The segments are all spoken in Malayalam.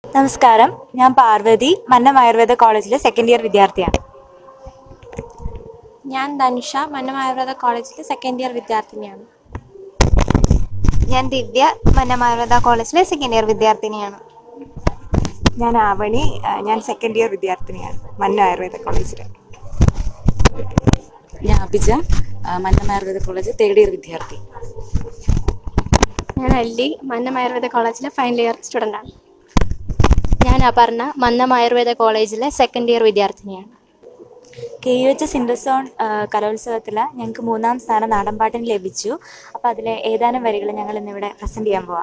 നമസ്കാരം ഞാൻ പാർവതി മന്നം ആയുർവേദ കോളേജിലെ സെക്കൻഡ് ഇയർ വിദ്യാർത്ഥിയാണ് ഞാൻ ധനുഷ മന്നം ആയുർവേദ കോളേജിലെ സെക്കൻഡ് ഇയർ വിദ്യാർത്ഥിനിയാണ് ഞാൻ ദിവ്യ മന്നം ആയുർവേദ കോളേജിലെ സെക്കൻഡ് ഇയർ വിദ്യാർത്ഥിനിയാണ് ഞാൻ ആവണി ആ, ഞാൻ സെക്കൻഡ് ഇയർ വിദ്യാർത്ഥിനിയാണ് മന്നം ആയുർവേദ കോളേജിലെ ഞാൻ അഭിജ ആ, Mannam Ayurveda college third year വിദ്യാർത്ഥി ഞാൻ അല്ലി മന്നം ആയുർവേദ കോളേജിലെ ഫൈനൽ ഇയർ സ്റ്റുഡൻ്റാണ് ഞാൻ അപർണ മന്നം ആയുർവേദ കോളേജിലെ സെക്കൻഡ് ഇയർ വിദ്യാർത്ഥിനിയാണ് കെ യു എച്ച് സിൻഡസോൺ കലോത്സവത്തിൽ ഞങ്ങൾക്ക് മൂന്നാം സ്ഥാനം നാടൻപാട്ടിന് ലഭിച്ചു അപ്പോൾ അതിലെ ഏതാനും വരികൾ ഞങ്ങൾ ഇന്നിവിടെ പ്രസന്റ് ചെയ്യാൻ പോവാം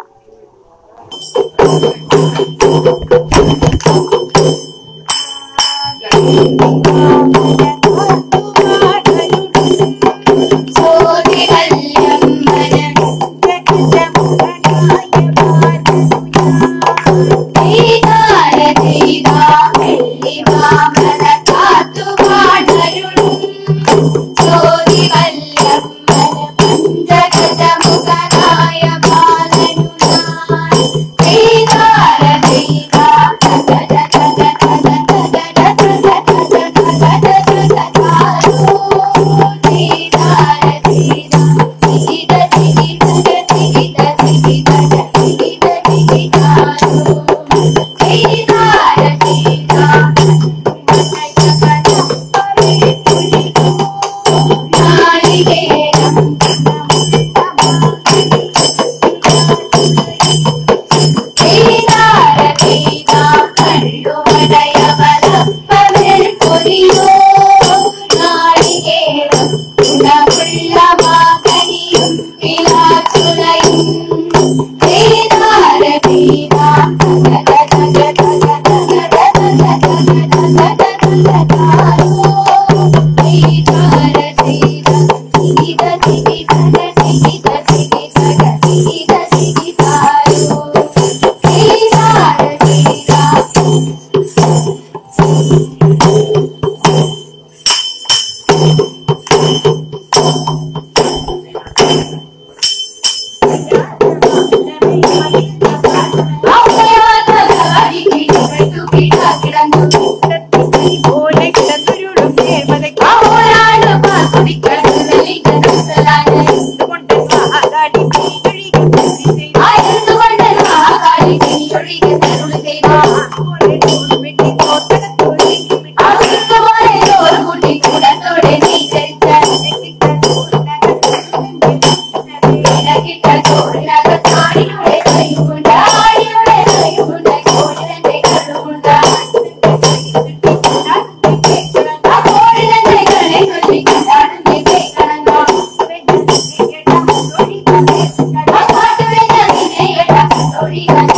Sorry,